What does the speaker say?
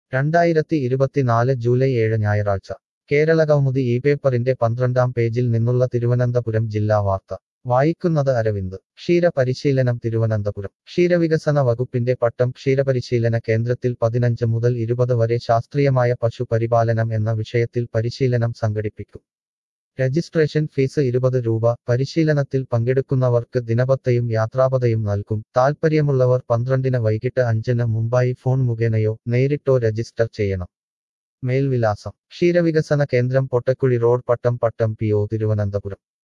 രണ്ടായിരത്തി ഇരുപത്തിനാല് ജൂലൈ ഏഴ് ഞായറാഴ്ച കേരളകൗമുദി ഈ പേപ്പറിന്റെ പന്ത്രണ്ടാം പേജിൽ നിന്നുള്ള തിരുവനന്തപുരം ജില്ലാ വാർത്ത വായിക്കുന്നത് അരവിന്ദ് ക്ഷീരപരിശീലനം തിരുവനന്തപുരം ക്ഷീരവികസന വകുപ്പിന്റെ പട്ടം ക്ഷീരപരിശീലന കേന്ദ്രത്തിൽ പതിനഞ്ച് മുതൽ ഇരുപത് വരെ ശാസ്ത്രീയമായ പശു പരിപാലനം എന്ന വിഷയത്തിൽ പരിശീലനം സംഘടിപ്പിക്കും രജിസ്ട്രേഷൻ ഫീസ് ഇരുപത് രൂപ പരിശീലനത്തിൽ പങ്കെടുക്കുന്നവർക്ക് ദിനപത്തയും യാത്രാപതയും നൽകും താൽപ്പര്യമുള്ളവർ പന്ത്രണ്ടിന് വൈകിട്ട് അഞ്ചിന് മുമ്പായി ഫോൺ മുഖേനയോ നേരിട്ടോ രജിസ്റ്റർ ചെയ്യണം മേൽവിലാസം ക്ഷീരവികസന കേന്ദ്രം Pottakuzhi road Pattom Pattom P O Thiruvananthapuram